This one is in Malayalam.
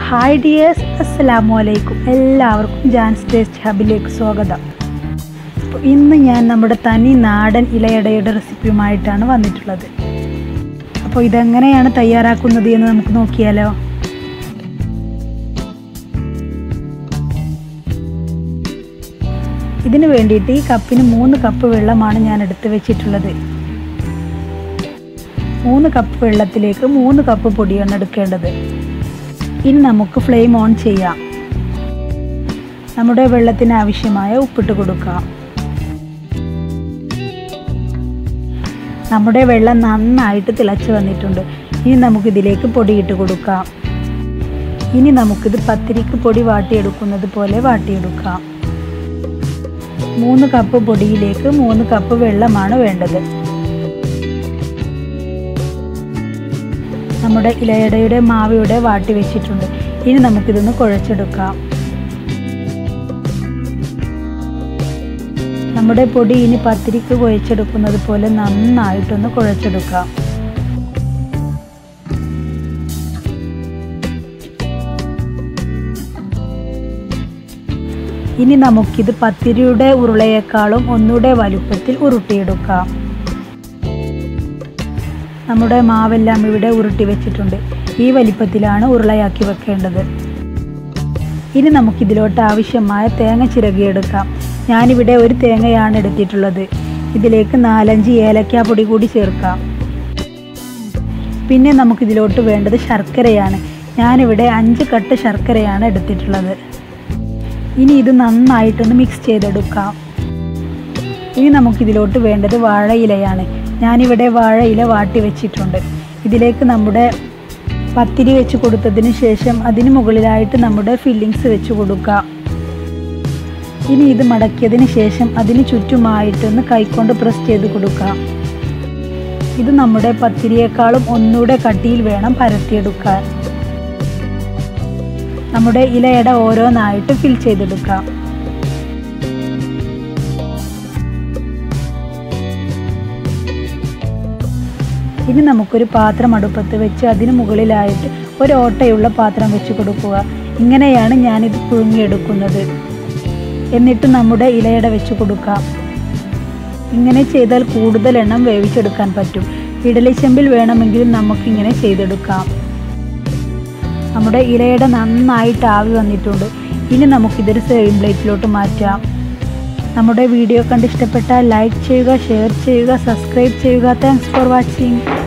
ഹായ് ഡിയേഴ്സ് അസ്സലാമു അലൈക്കും എല്ലാവർക്കും ജാൻസ് ടേസ്റ്റ് ഹബിലേക്ക് സ്വാഗതം അപ്പോൾ ഇന്ന് ഞാൻ നമ്മുടെ തനി നാടൻ ഇലയടയുടെ റെസിപ്പിയുമായിട്ടാണ് വന്നിട്ടുള്ളത് അപ്പോൾ ഇതെങ്ങനെയാണ് തയ്യാറാക്കുന്നത് എന്ന് നമുക്ക് നോക്കിയാലോ ഇതിന് വേണ്ടിയിട്ട് ഈ കപ്പിന് മൂന്ന് കപ്പ് വെള്ളമാണ് ഞാൻ എടുത്ത് വെച്ചിട്ടുള്ളത് മൂന്ന് കപ്പ് വെള്ളത്തിലേക്ക് മൂന്ന് കപ്പ് പൊടിയാണ് എടുക്കേണ്ടത് ഇനി നമുക്ക് ഫ്ലെയിം ഓൺ ചെയ്യാം നമ്മുടെ വെള്ളത്തിന് ആവശ്യമായ ഉപ്പിട്ട് കൊടുക്കാം നമ്മുടെ വെള്ളം നന്നായിട്ട് തിളച്ച് വന്നിട്ടുണ്ട് ഇനി നമുക്കിതിലേക്ക് പൊടിയിട്ട് കൊടുക്കാം ഇനി നമുക്കിത് പത്തിരിക്ക് പൊടി വാട്ടിയെടുക്കുന്നത് പോലെ വാട്ടിയെടുക്കാം മൂന്ന് കപ്പ് പൊടിയിലേക്ക് മൂന്ന് കപ്പ് വെള്ളമാണ് വേണ്ടത് നമ്മുടെ ഇലയടയുടെ മാവിയുടെ വാട്ടി വെച്ചിട്ടുണ്ട് ഇനി നമുക്കിതൊന്ന് കുഴച്ചെടുക്കാം നമ്മുടെ പൊടി ഇനി പത്തിരിക്ക് കുഴച്ചെടുക്കുന്നത് പോലെ നന്നായിട്ടൊന്ന് കുഴച്ചെടുക്കാം ഇനി നമുക്കിത് പത്തിരിയുടെ ഉരുളയേക്കാളും ഒന്നുകൂടെ വലുപ്പത്തിൽ ഉരുട്ടിയെടുക്കാം നമ്മുടെ മാവെല്ലാം ഇവിടെ ഉരുട്ടി വെച്ചിട്ടുണ്ട് ഈ വലിപ്പത്തിലാണ് ഉരുളയാക്കി വെക്കേണ്ടത് ഇനി നമുക്കിതിലോട്ട് ആവശ്യമായ തേങ്ങ ചിരകിയെടുക്കാം ഞാനിവിടെ ഒരു തേങ്ങയാണ് എടുത്തിട്ടുള്ളത് ഇതിലേക്ക് നാലഞ്ച് ഏലക്ക പൊടി കൂടി ചേർക്കാം പിന്നെ നമുക്കിതിലോട്ട് വേണ്ടത് ശർക്കരയാണ് ഞാനിവിടെ അഞ്ച് കട്ട് ശർക്കരയാണ് എടുത്തിട്ടുള്ളത് ഇനി ഇത് നന്നായിട്ടൊന്ന് മിക്സ് ചെയ്തെടുക്കാം ഇനി നമുക്കിതിലോട്ട് വേണ്ടത് വാഴയിലയാണ് ഞാനിവിടെ വാഴയില വാട്ടി വെച്ചിട്ടുണ്ട് ഇതിലേക്ക് നമ്മുടെ പത്തിരി വെച്ച് കൊടുത്തതിന് ശേഷം അതിന് മുകളിലായിട്ട് നമ്മുടെ ഫില്ലിങ്സ് വെച്ച് കൊടുക്കാം ഇനി ഇത് മടക്കിയതിന് ശേഷം അതിന് ചുറ്റുമായിട്ടൊന്ന് കൈകൊണ്ട് പ്രസ് ചെയ്ത് കൊടുക്കാം ഇത് നമ്മുടെ പത്തിരിയേക്കാളും ഒന്നുകൂടെ കട്ടിയിൽ വേണം പരത്തിയെടുക്കാൻ നമ്മുടെ ഇലയട ഓരോന്നായിട്ട് ഫിൽ ചെയ്തെടുക്കാം ഇനി നമുക്കൊരു പാത്രം അടുപ്പത്ത് വെച്ച് അതിന് മുകളിലായിട്ട് ഒരു ഓട്ടയുള്ള പാത്രം വെച്ച് കൊടുക്കുക ഇങ്ങനെയാണ് ഞാനിത് പുഴുങ്ങിയെടുക്കുന്നത് എന്നിട്ട് നമ്മുടെ ഇലയട വെച്ച് കൊടുക്കാം ഇങ്ങനെ ചെയ്താൽ കൂടുതൽ എണ്ണം വേവിച്ചെടുക്കാൻ പറ്റും ഇഡലിച്ചെമ്പിൽ വേണമെങ്കിൽ നമുക്കിങ്ങനെ ചെയ്തെടുക്കാം നമ്മുടെ ഇലയുടെ നന്നായിട്ട് ആവി വന്നിട്ടുണ്ട് ഇനി നമുക്കിതൊരു സെയിം പ്ലേറ്റിലോട്ട് മാറ്റാം നമ്മുടെ വീഡിയോ കണ്ട് ഇഷ്ടപ്പെട്ടാൽ ലൈക്ക് ചെയ്യുക ഷെയർ ചെയ്യുക സബ്സ്ക്രൈബ് ചെയ്യുക താങ്ക്സ് ഫോർ വാച്ചിങ്